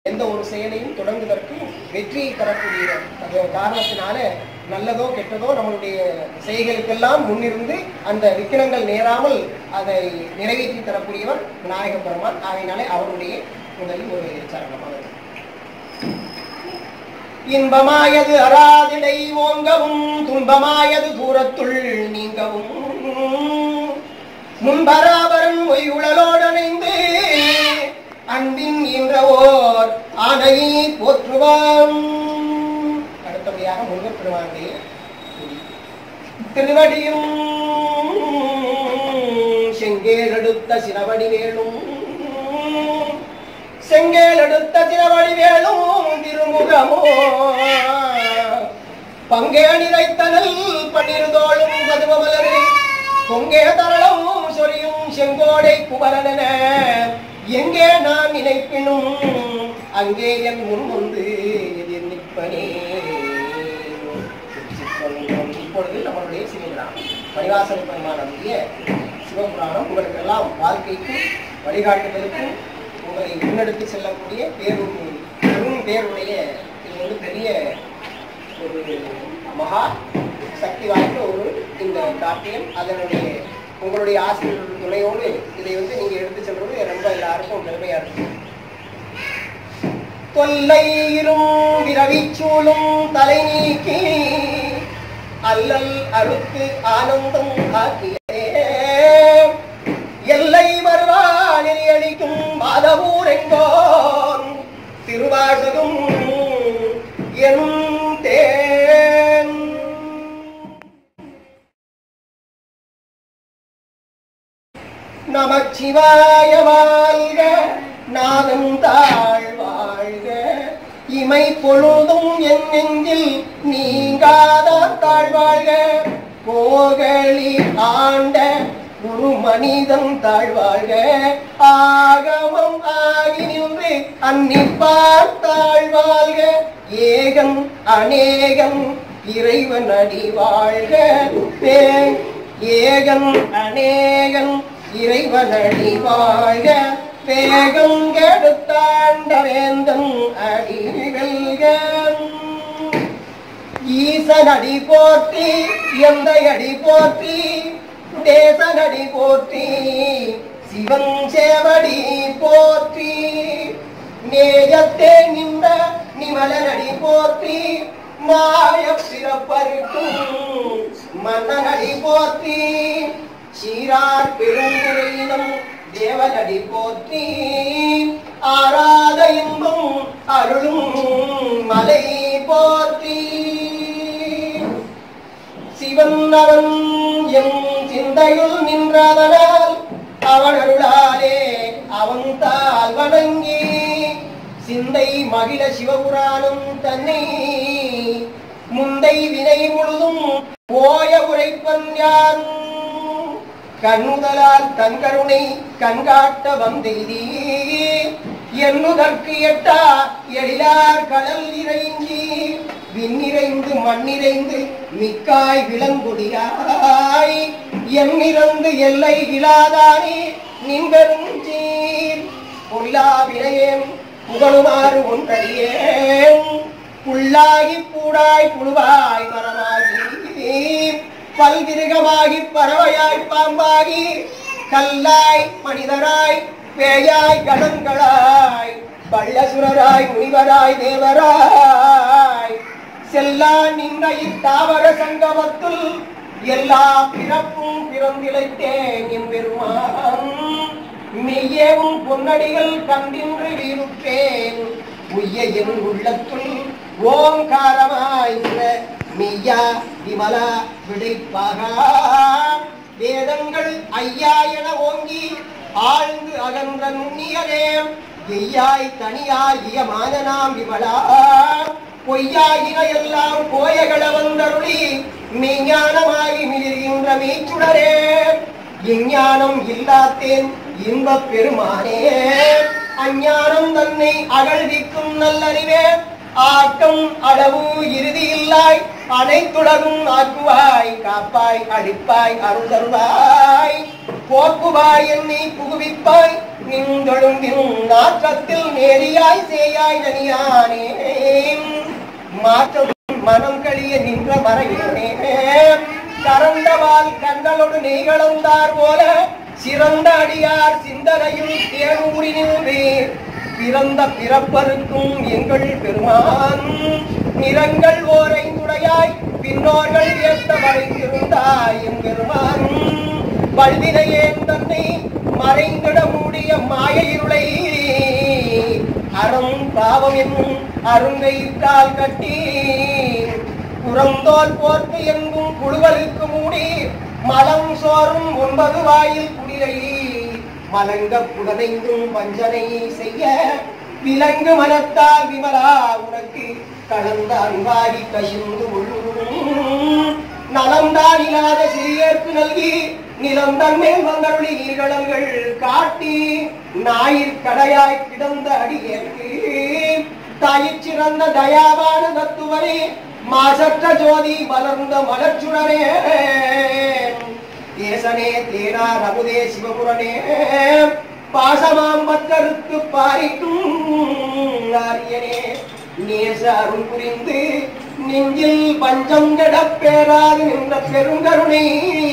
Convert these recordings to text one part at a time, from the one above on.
எந்த ஒரு செயலையும் தொடங்குவதற்கு வெற்றியை தரக்கூடிய அது காரணத்தினால நல்லதோ கெட்டதோ நம்மளுடைய செயல்களுக்கெல்லாம் முன்னிருந்து அந்த விக்கிரங்கள் நேராமல் அதை நிறைவேற்றி தரக்கூடியவர் விநாயக பெருமான் ஆகையினாலே அவருடைய முதலில் ஒரு சரணமாக இன்பமாயது அராதிடை ஓங்கவும் துன்பமாயது தூரத்துள் நீங்கவும் முன்பராபரன் ஒய்வுழலோடணைந்து அன்பின் என்றவோர் ஆணையை போற்றுவான் அடுத்தபடியாக முருகப் பெருமானுடைய துதி. திருவடியும் செங்கேலெடுத்த சிறவடி வேலும் செங்கேலெடுத்த சிறவடி வேலும் திருமுகமோ பங்கே நிறைத்தனல் பன்னிருதோளும் கதுவமலரே பொங்கே தரளம் சொரியும் செங்கோடை குமரன எங்கே நான் நினைப்பினும் அங்கே என் முன் வந்து எதிர் நிற்பனே இப்பொழுது நம்மளுடைய சிவபுராணம் மணிவாசன பெருமானுடைய சிவபுராணம் உங்களுக்கு எல்லாம் வாழ்க்கைக்கும் வழிகாட்டுதலுக்கும் உங்களை முன்னெடுத்து செல்லக்கூடிய பேரும் பெரும் பேருடைய இது வந்து பெரிய ஒரு மகா சக்தி வாய்ந்த ஒரு இந்த காப்பியம் அதனுடைய உங்களுடைய ஆசிரியர்கள் துணையோடு இதை வந்து நீங்க எடுத்து செல்வது ரொம்ப எல்லாருக்கும் பெருமையா இருக்கும் தொல்லையிலும் விரவிச்சூலும் தலை நீக்கி அல்லல் அழுத்து ஆனந்தம் ஆக்கியே எல்லை வருவான் அளிக்கும் மாதவூர் எங்கோன் திருவாசகம் எனும் தேன் நமச்சிவாய வாழ்க நாதம் தாழ் வாழ்க இமை பொழுதும் என் நெஞ்சில் நீங்காத தாழ்வாழ்க போகலி ஆண்ட குரு மனிதன் தாழ்வாழ்க ஆகமம் ஆகி நின்று அன்னிப்பார் தாழ்வாழ்க ஏகம் அநேகம் இறைவன் அடி வாழ்க பே- ஏகன் அநேகன் இறைவனடி வாழ்க வேகம் கெடுத்தாண்ட வேந்தன் அடி வெல்க ஈசனடி போற்றி எந்த அடி போற்றி தேசனடி போற்றி சிவன் சேவடி போற்றி நேயத்தே நின்ற நிமலனடி போற்றி மாய சிறப்பருக்கும் மன்னனடி போற்றி சீரார் பெருங்குறையினம் தேவனடி போற்றி ஆராத இன்பம் அருளும் மலை போற்றி சிவன் அவன் எம் சிந்தையுள் நின்றதனால் அவன் அருளாலே அவன் தால் வணங்கி சிந்தை மகிழ சிவபுராணம் தன்னை முந்தை வினை முழுதும் போய உரைப்பன் யான் கண்ணுதலால் தங்கருணை கண்காட்ட வந்தெய்தி எண்ணுதற்கு எட்டா எழிலார் கடல் இறைஞ்சி விண்ணிறைந்து மண்ணிறைந்து மிக்காய் விளங்குடியாய் எண்ணிறந்து எல்லை இலாதானே நின்பெரும் சீர் பொல்லா வினையேன் புகழுமாறு ஒன்றறியேன் புல்லாகி பூடாய் புழுவாய் மரமாகி பல்விருகமாகி பறவையாய் பாம்பாகி கல்லாய் மனிதராய் பேயாய் கடன்களாய் பள்ளசுரராய் முனிவராய் தேவராய் செல்லா நின்ற இத்தாவர சங்கமத்துள் எல்லா பிறப்பும் பிறந்திழைத்தேன் எம்பெருமான் மெய்யேவும் பொன்னடிகள் கண்டின்று வீருற்றேன் உய்ய என் உள்ளத்துள் ஓங்காரமாய் மெய்யா விமலா விடைப்பாகா வேதங்கள் ஐயா என ஓங்கி ஆழ்ந்து அகன்ற நுண்ணியரே எய்யாய் தனியாகிய மானனாம் விமலா பொய்யாகின எல்லாம் போயகள வந்தருளி மெய்ஞானமாகி மிளிர்கின்ற மெய்ச்சுடரே எஞ்ஞானம் இல்லாத்தேன் இன்பப் பெருமானே அஞ்ஞானம் தன்னை அகழ்விக்கும் நல்லறிவே ஆக்கம் அளவு இறுதி இல்லாய் அனைத்துலகும் ஆக்குவாய் காப்பாய் அழிப்பாய் அருள் தருவாய் போக்குவாய் என்னை புகுவிப்பாய் நின் நெடுந்தொழும்பின் நாற்றத்தில் நேரியாய் சேயாய் நனியானே மாற்றம் மனம் கழிய நின்ற மறையினே கரந்தவால் கண்களோடு நெய்களந்தார் போல சிறந்த அடியார் சிந்தனையும் தேனூரி நின்றே பிறந்த பிறப்பருக்கும் எங்கள் பெருமான் நிறங்கள் ஓரைந்துடையாய் பின்னோர்கள் ஏத்த மறைந்திருந்தாய் எம் பெருமான் வல்வினையேன் தன்னை மறைந்திட மூடிய மாய இருளை அறம் பாவம் என்னும் அருங்கையிட்டால் கட்டி புறந்தோல் போர்த்து எங்கும் குழுவலுக்கு மூடி மலம் சோறும் ஒன்பது வாயில் குடிலை மலங்க புலனைந்தும் வஞ்சனை செய்ய விலங்கு மனத்தால் விமலா உனக்கு கலந்த அன்பாகி கசிந்து உள்ளும் நலம்தான் இல்லாத சிறியர்க்கு நல்கி நிலம் தன்மேல் வந்தருளி நீர்கடல்கள் காட்டி ஞாயிற் கடையாய் கிடந்த அடியேற்கு தாயிற் சிறந்த தயாவான தத்துவரே மாசற்ற ஜோதி மலர்ந்த மலர்ச்சுடரே தேசனே தேனார் அமுதே சிவபுரனே பாசமாம் பத்தருக்கு பாரிக்கும் ஆரியனே நேச அருள் புரிந்து நெஞ்சில் பஞ்சம் கெடப் பேராது நின்ற பெருங்கருணை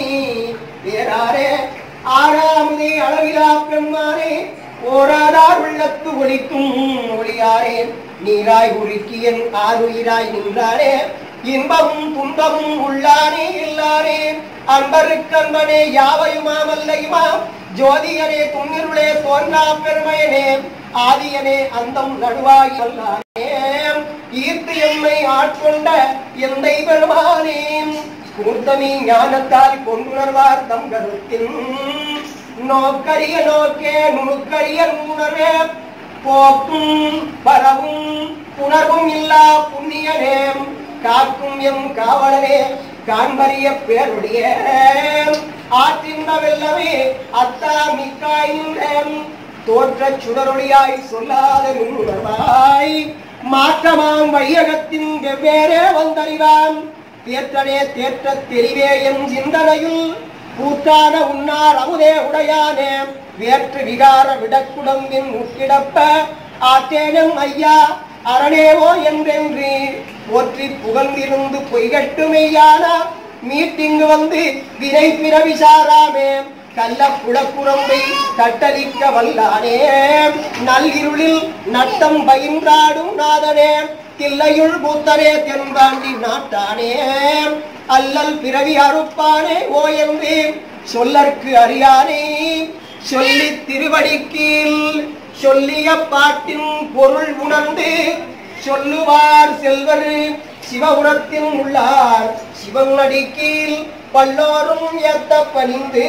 பேராரே ஆறாமுதே அளவிலா பெம்மானே ஓராதார் உள்ளத்து ஒளிக்கும் ஒளியாரே நீராய் உருக்கியன் ஆறுயிராய் நின்றாரே இன்பமும் துன்பமும் உள்ளானே இல்லாரே அன்பருக்கன்பனே யாவையுமாமல்லையுமா ஜோதியனே துண்ணிருளே தோன்றா பெருமையனே ஆதியனே அந்தம் நடுவாய் அல்லானே ஈர்த்து எம்மை ஆட்கொண்ட எந்தை பெருமானே கூர்த்தமி ஞானத்தால் கொண்டுணர்வார் தம் கருத்தின் நோக்கரிய நோக்கே நுணுக்கரிய நூணரே போக்கும் பரவும் புணர்வும் இல்லா புண்ணியனே காக்கும் எம் காவலனே காண்பறிய பேருடைய ஆற்றின்ற வெல்லவே அத்தா மிக்காய் நின்றேன் தோற்ற சுடரொளியாய் சொல்லாத நுண்ணுணர்வாய் மாற்றமாம் வையகத்தின் வெவ்வேறே வந்தறிவான் தேற்றனே தேற்ற தெரிவே எம் சிந்தனையில் கூட்டான உன்னார் அமுதே உடையானே வேற்று விகார விடக்குடம்பின் உட்கிடப்ப ஆத்தேனம் ஐயா அரணேவோ என்றென்று போற்றி புகழ்ந்திருந்து பொய்கட்டு மெய்யான மீட்டிங்கு வந்து வினை பிறவி சாராமே கள்ள புலப்புறம்பை கட்டளிக்க வல்லானே நல்கிருளில் நட்டம் பயின்றாடும் நாதனே தில்லையுள் பூத்தனே தென்பாண்டி நாட்டானே அல்லல் பிறவி அறுப்பானே ஓ என்று சொல்லற்கு அறியானே சொல்லி திருவடிக்கீழ் சொல்லிய பாட்டின் பொருள் உணர்ந்து சொல்லுவார் செல்வர் சிவபுரத்தின் உள்ளார் சிவன் அடிக்கீழ் பல்லோரும் ஏத்த பணிந்து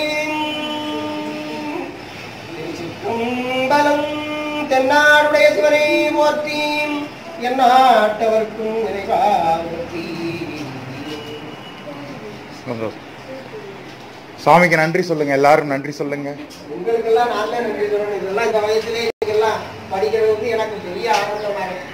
கும்பலம் தென்னாடுடைய சிவனை போற்றி எந்நாட்டவர்க்கும் இறைவா போற்றி சந்தோஷம் சுவாமிக்கு நன்றி சொல்லுங்க எல்லாரும் நன்றி சொல்லுங்க உங்களுக்கெல்லாம் நான் தான் நன்றி சொல்லணும் இதெல்லாம் இந்த வயசுலேயே இதெல்லாம் படிக்கிறது வந்து எனக்கு பெரிய ஆனந்தமா இருக்கு